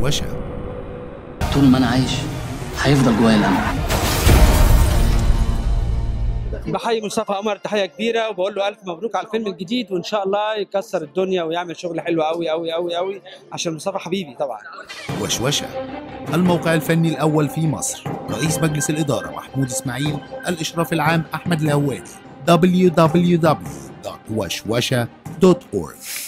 وشوشة طول ما انا عايش هيفضل جوايا الامل بحيي مصطفى قمر تحيه كبيره وبقول له الف مبروك على الفيلم الجديد وان شاء الله يكسر الدنيا ويعمل شغل حلو قوي قوي قوي قوي عشان مصطفى حبيبي طبعا وشوشة الموقع الفني الأول في مصر رئيس مجلس الإدارة محمود إسماعيل الإشراف العام أحمد الهوادي www.وشوشة.org